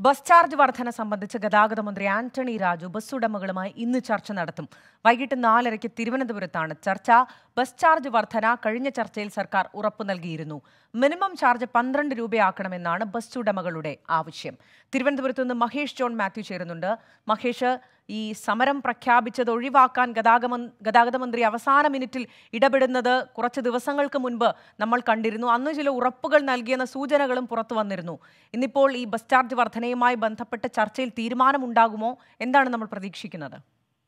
Bus charge വർധന സംബന്ധിച്ച് ഗതാഗത മന്ത്രി ആന്റണി രാജു ബസ് ഉടമകളുമായി ഇന്ന് ചർച്ച നടത്തും വൈകിട്ട് നാലരയ്ക്ക് തിരുവനന്തപുരത്താണ് ചർച്ച ബസ് ചാർജ് വർധന കഴിഞ്ഞ ചർച്ചയിൽ സർക്കാർ ഉറപ്പു നൽകിയിരുന്നു മിനിമം ചാർജ് പന്ത്രണ്ട് രൂപയാക്കണമെന്നാണ് ബസ് ഉടമകളുടെ ആവശ്യം തിരുവനന്തപുരത്ത് നിന്ന് മഹേഷ് ജോൺ മാത്യു ചേരുന്നുണ്ട് മഹേഷ് ഈ സമരം പ്രഖ്യാപിച്ചത് ഒഴിവാക്കാൻ ഗതാഗത ഗതാഗത മന്ത്രി അവസാന മിനിറ്റിൽ ഇടപെടുന്നത് കുറച്ച് ദിവസങ്ങൾക്ക് മുൻപ് നമ്മൾ കണ്ടിരുന്നു അന്ന് ചില ഉറപ്പുകൾ നൽകിയെന്ന സൂചനകളും പുറത്തു വന്നിരുന്നു ഇന്നിപ്പോൾ ഈ ബസ് ചാർജ് വർധനയുമായി ബന്ധപ്പെട്ട് ചർച്ചയിൽ തീരുമാനമുണ്ടാകുമോ എന്താണ് നമ്മൾ പ്രതീക്ഷിക്കുന്നത്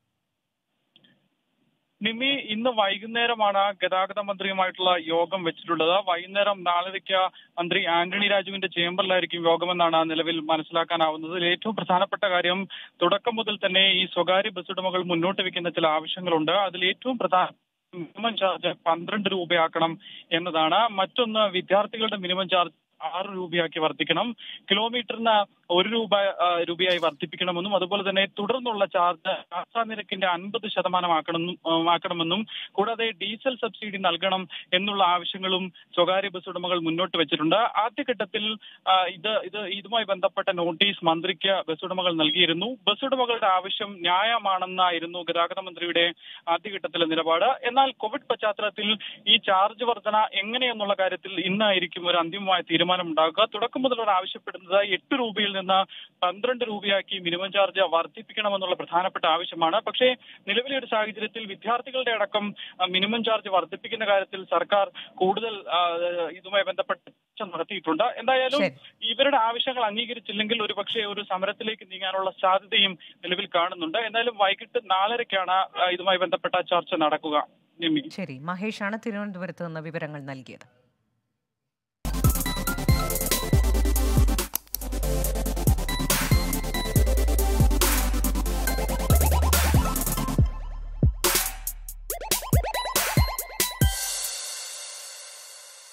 നിമി ഇന്ന് വൈകുന്നേരമാണ് ഗതാഗത മന്ത്രിയുമായിട്ടുള്ള യോഗം വെച്ചിട്ടുള്ളത് വൈകുന്നേരം നാലരയ്ക്ക് മന്ത്രി ആന്റണി രാജുവിന്റെ ചേംബറിലായിരിക്കും യോഗമെന്നാണ് നിലവിൽ മനസ്സിലാക്കാനാവുന്നത് ഇതിൽ ഏറ്റവും പ്രധാനപ്പെട്ട കാര്യം തുടക്കം മുതൽ തന്നെ ഈ സ്വകാര്യ ബസ് ഉടമകൾ മുന്നോട്ട് വെക്കുന്ന ചില ആവശ്യങ്ങളുണ്ട് അതിൽ ഏറ്റവും പ്രധാന മിനിമം ചാർജ് പന്ത്രണ്ട് രൂപയാക്കണം എന്നതാണ് മറ്റൊന്ന് വിദ്യാർത്ഥികളുടെ മിനിമം ചാർജ് ആറ് രൂപയാക്കി വർദ്ധിക്കണം കിലോമീറ്ററിന് ഒരു രൂപ ആ, രൂപയായി വർദ്ധിപ്പിക്കണമെന്നും അതുപോലെ തന്നെ തുടർന്നുള്ള ചാർജ് യാത്രാ നിരക്കിന്റെ അൻപത് ശതമാനമാക്കണമെന്നും ആ, ആക്കണമെന്നും കൂടാതെ ഡീസൽ സബ്സിഡി നൽകണം എന്നുള്ള ആവശ്യങ്ങളും സ്വകാര്യ ബസ് ഉടമകൾ മുന്നോട്ട് വെച്ചിട്ടുണ്ട് ആദ്യഘട്ടത്തിൽ ആ, ഇത് ഇത് ഇതുമായി ബന്ധപ്പെട്ട നോട്ടീസ് മന്ത്രിക്ക് ബസ് ഉടമകൾ നൽകിയിരുന്നു ബസ് ഉടമകളുടെ ആവശ്യം ന്യായമാണെന്നായിരുന്നു ഗതാഗത മന്ത്രിയുടെ ആദ്യഘട്ടത്തിലെ നിലപാട് എന്നാൽ കോവിഡ് പശ്ചാത്തലത്തിൽ ഈ ചാർജ് വർധന എങ്ങനെയെന്നുള്ള കാര്യത്തിൽ ഇന്നായിരിക്കും ഒരു അന്തിമമായ തീരുമാനം ഉണ്ടാകുക തുടക്കം മുതൽ ആവശ്യപ്പെടുന്നത് എട്ട് രൂപയിൽ നിന്ന് പന്ത്രണ്ട് രൂപയാക്കി മിനിമം ചാർജ് വർദ്ധിപ്പിക്കണമെന്നുള്ള പ്രധാനപ്പെട്ട ആവശ്യമാണ് പക്ഷേ നിലവിലെ ഒരു സാഹചര്യത്തിൽ വിദ്യാർത്ഥികളുടെ അടക്കം ആ, മിനിമം ചാർജ് വർദ്ധിപ്പിക്കുന്ന കാര്യത്തിൽ സർക്കാർ കൂടുതൽ ആ, ഇതുമായി ബന്ധപ്പെട്ട് ചർച്ച നടത്തിയിട്ടുണ്ട് എന്തായാലും ശരി. ഇവരുടെ ആവശ്യങ്ങൾ അംഗീകരിച്ചില്ലെങ്കിൽ ഒരു പക്ഷേ ഒരു സമരത്തിലേക്ക് നീങ്ങാനുള്ള സാധ്യതയും നിലവിൽ കാണുന്നുണ്ട് എന്തായാലും വൈകിട്ട് നാലരയ്ക്കാണ് ആ, ഇതുമായി ബന്ധപ്പെട്ട ചർച്ച നടക്കുക നിമി ശരി മഹേഷാണ് തിരുവനന്തപുരത്ത് നിന്ന് വിവരങ്ങൾ നൽകിയത്